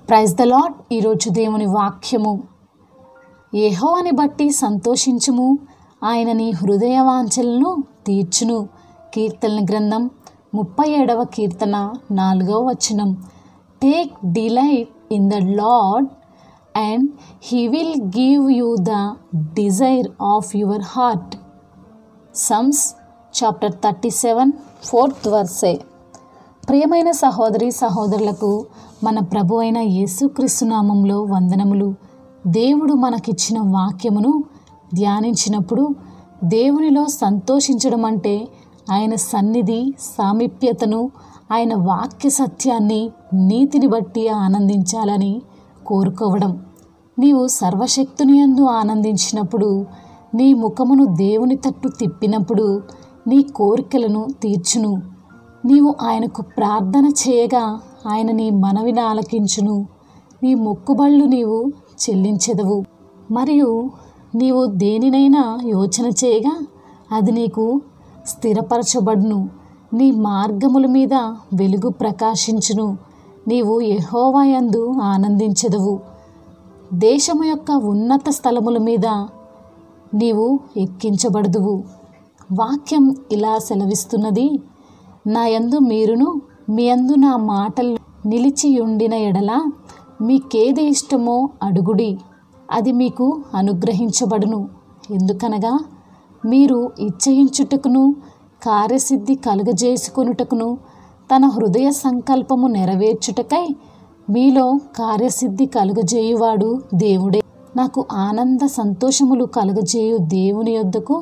praise the lord ఈరోజు దేవుని వాక్యము యెహోవాని బట్టి సంతోషించుము ఆయన నీ హృదయ వాంఛలను తీర్చును కీర్తన గ్రంథం ముప్పై ఏడవ కీర్తన నాలుగవ వచనం take delight in the Lord and he will give you the desire of your heart Psalms chapter thirty seven fourth verse ప్రియమైన సహోదరి సహోదరులకు మన ప్రభు అయిన యేసుక్రీస్తు నామంలో వందనములు దేవుడు మనకిచ్చిన వాక్యమును ధ్యానించినప్పుడు దేవునిలో సంతోషించడం అంటే ఆయన సన్నిధి సామీప్యతను ఆయన వాక్య సత్యాన్ని నీతిని బట్టి ఆనందించాలని కోరుకోవడం నీవు సర్వశక్తుని యందు ఆనందించినప్పుడు నీ ముఖమును దేవుని తట్టు తిప్పినప్పుడు నీ కోరికలను తీర్చును నీవు ఆయనకు ప్రార్థన చేయగా ఆయన నీ మనవిని ఆలకించును నీ మొక్కుబళ్ళు నీవు చెల్లించెదవు మరియు నీవు దేనినైనా యోచన చేయగా అది నీకు స్థిరపరచబడును నీ మార్గముల మీద వెలుగు ప్రకాశించును నీవు యెహోవాయందు ఆనందించెదవు దేశము యొక్క ఉన్నత స్థలముల మీద నీవు ఎక్కించబడదువు వాక్యం ఇలా సెలవిస్తున్నది నా యందు మీరును మీ యందు నా మాటలు నిలిచియుండిన ఎడల మీకేది ఇష్టమో అడుగుడి అది మీకు అనుగ్రహించబడును ఎందుకనగా మీరు ఇచ్చయించుటకును కార్యసిద్ధి కలుగజేసుకొనుటకును తన హృదయ సంకల్పము నెరవేర్చుటకై మీలో కార్యసిద్ధి కలుగజేయువాడు దేవుడే నాకు ఆనంద సంతోషములు కలుగజేయు దేవుని యొద్దకు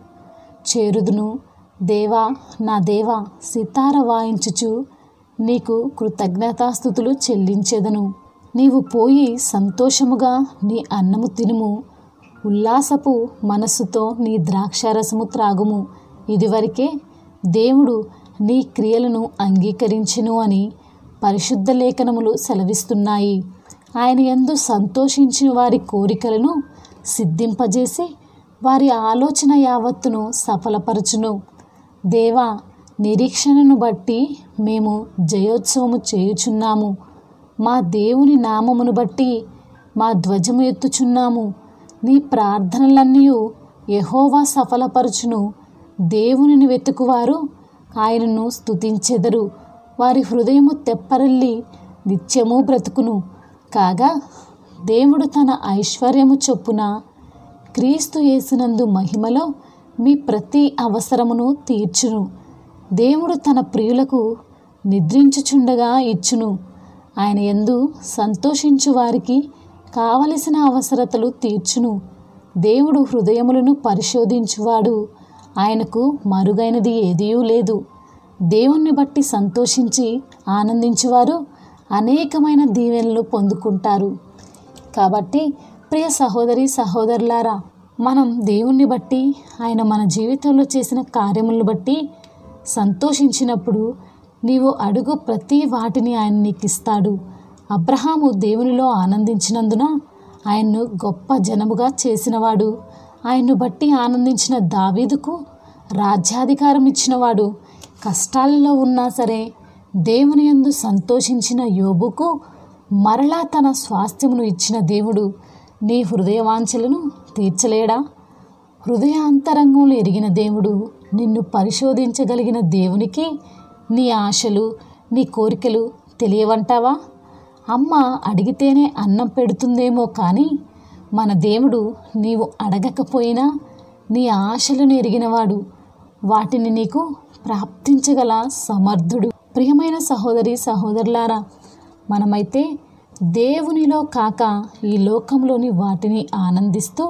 చేరుదును దేవా నా దేవా సితార వాయించుచు నీకు కృతజ్ఞతాస్థుతులు చెల్లించెదను నీవు పోయి సంతోషముగా నీ అన్నము తినుము ఉల్లాసపు మనస్సుతో నీ ద్రాక్షారసము త్రాగుము ఇదివరకే దేవుడు నీ క్రియలను అంగీకరించెను అని పరిశుద్ధ లేఖనములు సెలవిస్తున్నాయి ఆయన యందు సంతోషించిన వారి కోరికలను సిద్ధింపజేసి వారి ఆలోచన యావత్తును సఫలపరచును దేవా నిరీక్షణను బట్టి మేము జయోత్సవము చేయుచున్నాము మా దేవుని నామమును బట్టి మా ధ్వజము ఎత్తుచున్నాము నీ ప్రార్థనలన్నీ యహోవా సఫలపరచును దేవునిని వెతుకువారు ఆయనను స్తుతించెదరు వారి హృదయము తెప్పరల్లి నిత్యము బ్రతుకును కాగా దేవుడు తన ఐశ్వర్యము చొప్పున క్రీస్తు యేసునందు మహిమలో మీ ప్రతి అవసరమును తీర్చును దేవుడు తన ప్రియులకు నిద్రించుచుండగా ఇచ్చును ఆయన ఎందు సంతోషించు వారికి కావలసిన అవసరతలు తీర్చును దేవుడు హృదయములను పరిశోధించువాడు ఆయనకు మరుగైనది ఏదీ లేదు దేవుణ్ణి బట్టి సంతోషించి ఆనందించువారు అనేకమైన దీవెనలు పొందుకుంటారు కాబట్టి ప్రియ సహోదరి సహోదరులారా మనం దేవుణ్ణి బట్టి ఆయన మన జీవితంలో చేసిన కార్యములను బట్టి సంతోషించినప్పుడు నీవు అడుగు ప్రతి వాటిని ఆయన నీకు ఇస్తాడు అబ్రహాము దేవునిలో ఆనందించినందున ఆయన్ను గొప్ప జనముగా చేసినవాడు ఆయన్ను బట్టి ఆనందించిన దావీదుకు రాజ్యాధికారం ఇచ్చినవాడు కష్టాలలో ఉన్నా సరే దేవుని యందు సంతోషించిన యోబుకు మరలా తన స్వాస్థ్యమును ఇచ్చిన దేవుడు నీ హృదయవాంఛలను తీర్చలేడా హృదయాంతరంగంలో ఎరిగిన దేవుడు నిన్ను పరిశోధించగలిగిన దేవునికి నీ ఆశలు నీ కోరికలు తెలియవంటావా అమ్మ అడిగితేనే అన్నం పెడుతుందేమో కానీ మన దేవుడు నీవు అడగకపోయినా నీ ఆశలను ఎరిగినవాడు వాటిని నీకు ప్రాప్తించగల సమర్థుడు ప్రియమైన సహోదరి సహోదరులారా మనమైతే దేవునిలో కాక ఈ లోకంలోని వాటిని ఆనందిస్తూ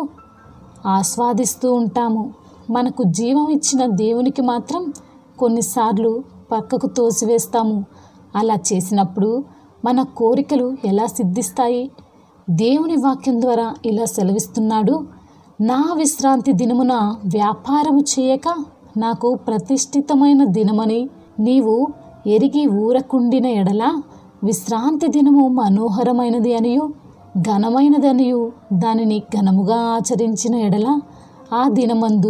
ఆస్వాదిస్తూ ఉంటాము మనకు జీవం ఇచ్చిన దేవునికి మాత్రం కొన్నిసార్లు పక్కకు తోసివేస్తాము అలా చేసినప్పుడు మన కోరికలు ఎలా సిద్ధిస్తాయి దేవుని వాక్యం ద్వారా ఇలా సెలవిస్తున్నాడు నా విశ్రాంతి దినమున వ్యాపారము చేయక నాకు ప్రతిష్ఠితమైన దినమని నీవు ఎరిగి ఊరకుండిన ఎడల విశ్రాంతి దినము మనోహరమైనది అనియు ఘనమైనదనియు దానిని ఘనముగా ఆచరించిన ఎడల ఆ దినమందు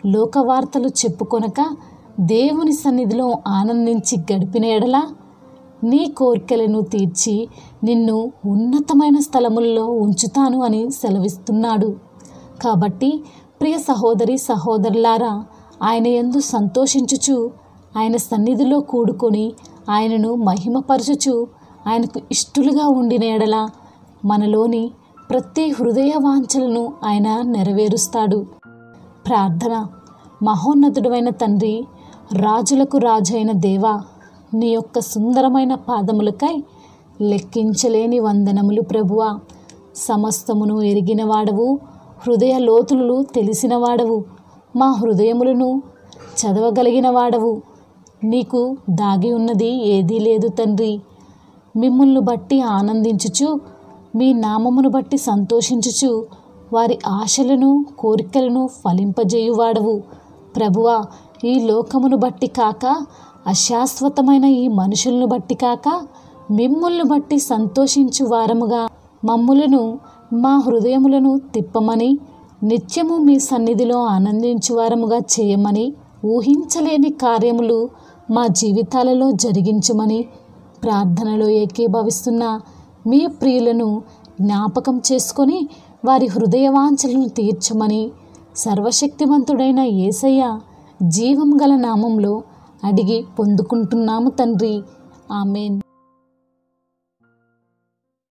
లోకవార్తలు చెప్పుకొనక దేవుని సన్నిధిలో ఆనందించి గడిపిన ఎడల నీ కోరికలను తీర్చి నిన్ను ఉన్నతమైన స్థలముల్లో ఉంచుతాను అని సెలవిస్తున్నాడు కాబట్టి ప్రియ సహోదరి సహోదరులారా ఆయన ఎందు సంతోషించుచు ఆయన సన్నిధిలో కూడుకొని ఆయనను మహిమపరచుచు ఆయనకు ఇష్టలుగా ఉండిన ఎడల మనలోని ప్రతి హృదయ వాంఛలను ఆయన నెరవేరుస్తాడు ప్రార్థన మహోన్నతుడైన తండ్రి రాజులకు రాజైన దేవా నీ యొక్క సుందరమైన పాదములకై లెక్కించలేని వందనములు ప్రభువా సమస్తమును ఎరిగిన వాడవు హృదయ లోతులు తెలిసిన వాడవు మా హృదయములను చదవగలిగిన వాడవు నీకు దాగి ఉన్నది ఏదీ లేదు తండ్రి మిమ్మల్ని బట్టి ఆనందించుచు మీ నామమును బట్టి సంతోషించుచు వారి ఆశలను కోరికలను ఫలింపజేయువాడవు ప్రభువా ఈ లోకమును బట్టి కాక అశాశ్వతమైన ఈ మనుషులను బట్టి కాక మిమ్ములను బట్టి సంతోషించు వారముగా మమ్ములను మా హృదయములను తిప్పమని నిత్యము మీ సన్నిధిలో ఆనందించు వారముగా చేయమని ఊహించలేని కార్యములు మా జీవితాలలో జరిగించమని ప్రార్థనలో ఏకీభవిస్తున్న మీ ప్రియులను జ్ఞాపకం చేసుకొని వారి హృదయవాంఛలను తీర్చమని సర్వశక్తివంతుడైన యేసయ్య జీవం గల నామంలో అడిగి పొందుకుంటున్నాము తండ్రి ఆమెన్